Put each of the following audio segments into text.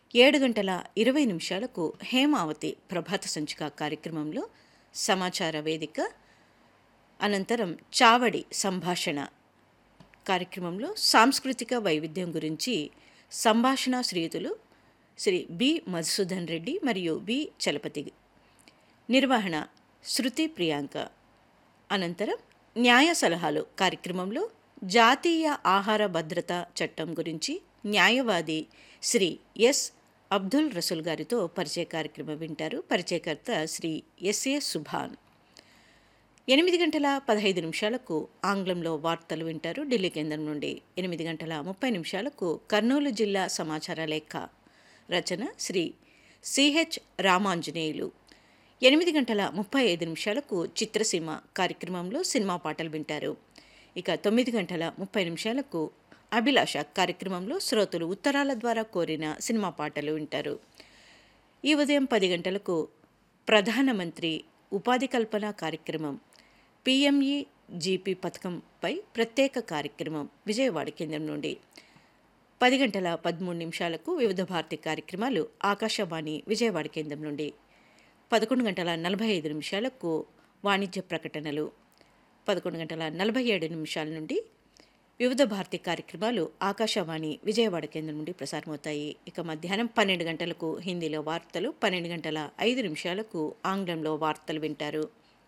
ఏడు గంటల ఇరవై నిమిషాలకు హేమావతి ప్రభాత సంచిక కార్యక్రమంలో సమాచార వేదిక అనంతరం చావడి సంభాషణ కార్యక్రమంలో సాంస్కృతిక వైవిధ్యం గురించి సంభాషణ శ్రీయుతులు శ్రీ బి మధుసూదన్ రెడ్డి మరియు బి చలపతి నిర్వహణ శృతి ప్రియాంక అనంతరం న్యాయ సలహాలు కార్యక్రమంలో జాతీయ ఆహార భద్రత చట్టం గురించి న్యాయవాది శ్రీ ఎస్ అబ్దుల్ రసూల్ గారితో పరిచయ కార్యక్రమం వింటారు పరిచయకర్త శ్రీ ఎస్ఏ సుభాన్ ఎనిమిది గంటల పదహైదు నిమిషాలకు ఆంగ్లంలో వార్తలు వింటారు ఢిల్లీ కేంద్రం నుండి ఎనిమిది గంటల ముప్పై నిమిషాలకు కర్నూలు జిల్లా సమాచార లేఖ రచన శ్రీ సిహెచ్ రామాంజనేయులు ఎనిమిది గంటల ముప్పై ఐదు నిమిషాలకు చిత్రసీమ కార్యక్రమంలో సినిమా పాటలు వింటారు ఇక తొమ్మిది గంటల ముప్పై నిమిషాలకు అభిలాష కార్యక్రమంలో శ్రోతలు ఉత్తరాల ద్వారా కోరిన సినిమా పాటలు వింటారు ఈ ఉదయం పది గంటలకు ప్రధానమంత్రి ఉపాధి కల్పన కార్యక్రమం పిఎంఈ జీపీ పథకంపై ప్రత్యేక కార్యక్రమం విజయవాడ కేంద్రం నుండి పది గంటల పదమూడు నిమిషాలకు వివిధ భారతి కార్యక్రమాలు ఆకాశవాణి విజయవాడ కేంద్రం నుండి పదకొండు గంటల నలభై ఐదు నిమిషాలకు వాణిజ్య ప్రకటనలు పదకొండు గంటల నలభై ఏడు నిమిషాల నుండి వివిధ భారతి కార్యక్రమాలు ఆకాశవాణి విజయవాడ కేంద్రం నుండి ప్రసారమవుతాయి ఇక మధ్యాహ్నం పన్నెండు గంటలకు హిందీలో వార్తలు పన్నెండు గంటల ఐదు నిమిషాలకు ఆంగ్లంలో వార్తలు వింటారు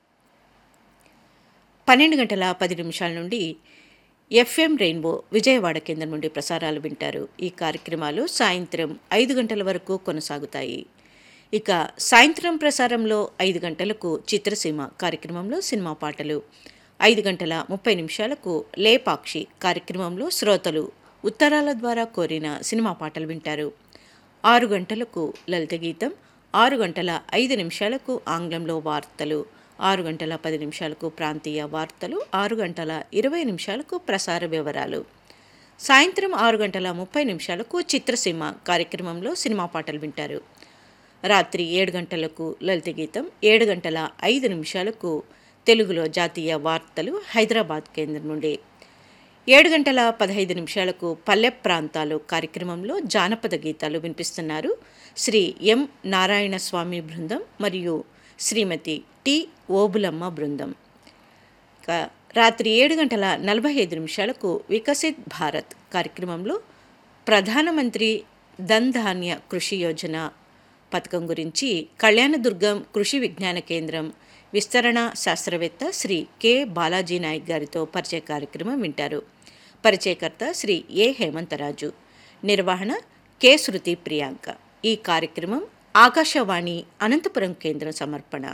పన్నెండు గంటల పది నిమిషాల నుండి ఎఫ్ఎం రెయిన్బో విజయవాడ కేంద్రం నుండి ప్రసారాలు వింటారు ఈ కార్యక్రమాలు సాయంత్రం ఐదు గంటల వరకు కొనసాగుతాయి ఇక సాయంత్రం ప్రసారంలో ఐదు గంటలకు చిత్రసీమ కార్యక్రమంలో సినిమా పాటలు ఐదు గంటల ముప్పై నిమిషాలకు లేపాక్షి కార్యక్రమంలో శ్రోతలు ఉత్తరాల ద్వారా కోరిన సినిమా పాటలు వింటారు ఆరు గంటలకు లలిత గీతం ఆరు గంటల ఐదు నిమిషాలకు ఆంగ్లంలో వార్తలు ఆరు గంటల పది నిమిషాలకు ప్రాంతీయ వార్తలు ఆరు గంటల ఇరవై నిమిషాలకు ప్రసార వివరాలు సాయంత్రం ఆరు గంటల ముప్పై నిమిషాలకు చిత్రసీమ కార్యక్రమంలో సినిమా పాటలు వింటారు రాత్రి ఏడు గంటలకు లలిత గీతం ఏడు గంటల ఐదు నిమిషాలకు తెలుగులో జాతీయ వార్తలు హైదరాబాద్ కేంద్రం నుండి ఏడు గంటల పదహైదు నిమిషాలకు పల్లె ప్రాంతాలు కార్యక్రమంలో జానపద గీతాలు వినిపిస్తున్నారు శ్రీ ఎం నారాయణ స్వామి బృందం మరియు శ్రీమతి టి ఓబులమ్మ బృందం రాత్రి ఏడు గంటల నలభై ఐదు నిమిషాలకు వికసిత్ భారత్ కార్యక్రమంలో ప్రధానమంత్రి ధన్ ధాన్య కృషి యోజన పథకం గురించి కళ్యాణదుర్గం కృషి విజ్ఞాన కేంద్రం విస్తరణ శాస్త్రవేత్త శ్రీ కె బాలాజీ నాయక్ గారితో పరిచయ కార్యక్రమం వింటారు పరిచయకర్త శ్రీ ఏ హేమంతరాజు నిర్వహణ కె శృతి ప్రియాంక ఈ కార్యక్రమం ఆకాశవాణి అనంతపురం కేంద్రం సమర్పణ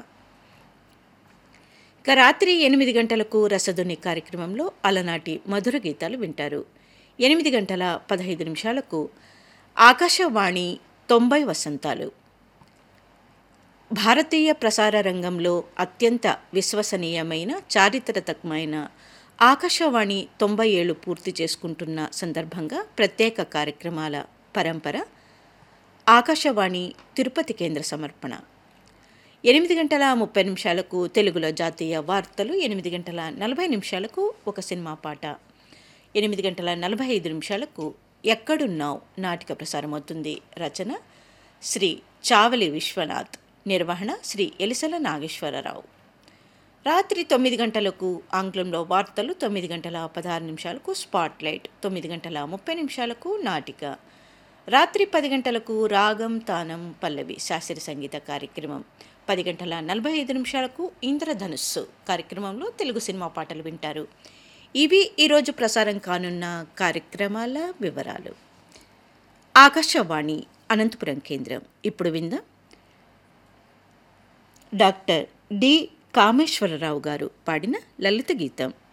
ఇక రాత్రి ఎనిమిది గంటలకు రసధుని కార్యక్రమంలో అలనాటి మధుర గీతాలు వింటారు ఎనిమిది గంటల పదహైదు నిమిషాలకు ఆకాశవాణి తొంభై వసంతాలు భారతీయ ప్రసార రంగంలో అత్యంత విశ్వసనీయమైన చారిత్రకమైన ఆకాశవాణి తొంభై ఏళ్ళు పూర్తి చేసుకుంటున్న సందర్భంగా ప్రత్యేక కార్యక్రమాల పరంపర ఆకాశవాణి తిరుపతి కేంద్ర సమర్పణ ఎనిమిది గంటల ముప్పై నిమిషాలకు తెలుగులో జాతీయ వార్తలు ఎనిమిది గంటల నలభై నిమిషాలకు ఒక సినిమా పాట ఎనిమిది గంటల నలభై ఐదు నిమిషాలకు ఎక్కడున్నావు నాటిక ప్రసారమవుతుంది రచన శ్రీ చావలి విశ్వనాథ్ నిర్వహణ శ్రీ ఎలిసల నాగేశ్వరరావు రాత్రి తొమ్మిది గంటలకు ఆంగ్లంలో వార్తలు తొమ్మిది గంటల పదహారు నిమిషాలకు స్పాట్లైట్ తొమ్మిది గంటల ముప్పై నిమిషాలకు నాటిక రాత్రి పది గంటలకు రాగం తానం పల్లవి శాస్త్రీయ సంగీత కార్యక్రమం పది గంటల నలభై ఐదు నిమిషాలకు ఇంద్రధనుస్సు కార్యక్రమంలో తెలుగు సినిమా పాటలు వింటారు ఇవి ఈరోజు ప్రసారం కానున్న కార్యక్రమాల వివరాలు ఆకాశవాణి అనంతపురం కేంద్రం ఇప్పుడు విందాం డాక్టర్ డి కామేశ్వరరావు గారు పాడిన లలిత గీతం